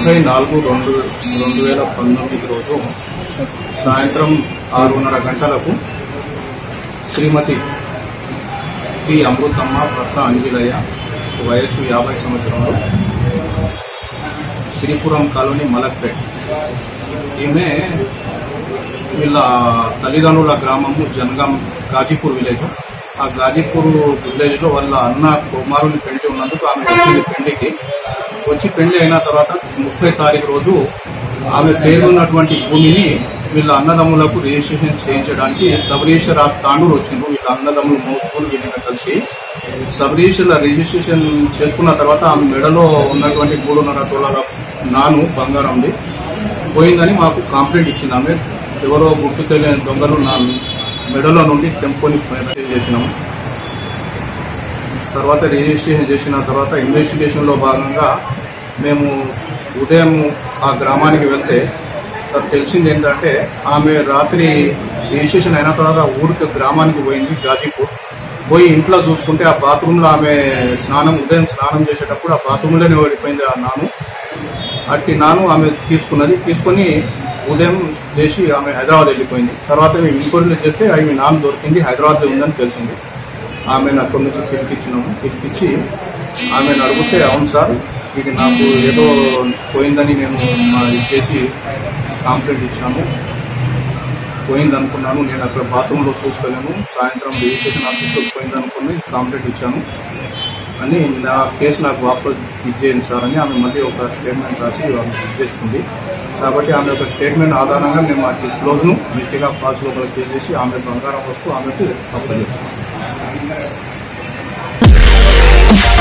ముప్పై నాలుగు రెండు రెండు వేల పంతొమ్మిది రోజు సాయంత్రం ఆరున్నర గంటలకు శ్రీమతి పి అమృతమ్మ భర్త అంజిలయ్య వయసు యాభై సంవత్సరంలో శ్రీపురం కాలనీ మలక్పేట్ ఈమె వీళ్ళ తల్లిదండ్రుల గ్రామము జనగాం గాజీపూర్ విలేజ్ ఆ గాజీపూర్ విలేజ్ లో వాళ్ళ అన్న కుమారుని పెళ్లి ఉన్నందుకు ఆమె వచ్చింది పెళ్లికి వచ్చి పెళ్లి అయిన తర్వాత ముప్పై తారీఖు రోజు ఆమె పేరున్నటువంటి భూమిని వీళ్ళ అన్నదమ్ములకు రిజిస్ట్రేషన్ చేయించడానికి సబ్ రిజిస్టర్ ఆఫ్ తాండూరు వచ్చిండ్రు వీళ్ళ అన్నదమ్ములు మోసుకుని వీళ్ళని కలిసి సబ్ రిజిస్టర్ రిజిస్ట్రేషన్ చేసుకున్న తర్వాత ఆమె మెడలో ఉన్నటువంటి మూడున్నర తోళాల నాను బంగారంది పోయిందని మాకు కంప్లైంట్ ఇచ్చింది ఆమె ఎవరో గుర్తు తెలియని దొంగలు నా మెడలో నుండి తెంపుకొని రిజిస్టర్ చేసినాము తర్వాత రిజిస్ట్రేషన్ చేసిన తర్వాత ఇన్వెస్టిగేషన్లో భాగంగా మేము ఉదయం ఆ గ్రామానికి వెళ్తే నాకు తెలిసింది ఏంటంటే ఆమె రాత్రి రిజిస్ట్రేషన్ అయిన తర్వాత ఊరికి గ్రామానికి పోయింది గాజీపూర్ పోయి ఇంట్లో చూసుకుంటే ఆ బాత్రూంలో ఆమె స్నానం ఉదయం స్నానం చేసేటప్పుడు ఆ బాత్రూంలోనే ఓడిపోయింది ఆ నాను అట్టి నాను ఆమె తీసుకున్నది తీసుకొని ఉదయం చేసి ఆమె హైదరాబాద్ వెళ్ళిపోయింది తర్వాత మేము ఇంక్వైరీలు చేస్తే ఆమె నాన్న దొరికింది హైదరాబాద్లో ఉందని తెలిసింది ఆమెను అక్కడి నుంచి పిలిపించినాము పిలిపించి ఆమెను అడిగితే అవును సార్ ఇది నాకు ఏదో పోయిందని నేను మా ఇది చేసి కంప్లైంట్ ఇచ్చాను పోయింది అనుకున్నాను నేను అక్కడ బాత్రూంలో చూసుకోలేను సాయంత్రం రిజిస్ట్రేషన్ ఆఫీస్లో పోయింది అనుకుని కంప్లైంట్ ఇచ్చాను అని నా కేసు నాకు వాపస్ ఇచ్చేయండి సార్ అని ఆమె మళ్ళీ ఒక స్టేట్మెంట్ రాసి ఆమె ఇచ్చేస్తుంది కాబట్టి ఆమె యొక్క స్టేట్మెంట్ ఆధారంగా మేము ఆ క్లోజ్ను మిస్టేక్ ఆఫ్ పాస్ లోపల క్లియర్ చేసి ఆమె బంగారం వస్తూ ఆమెకు అప్పచెప్పాం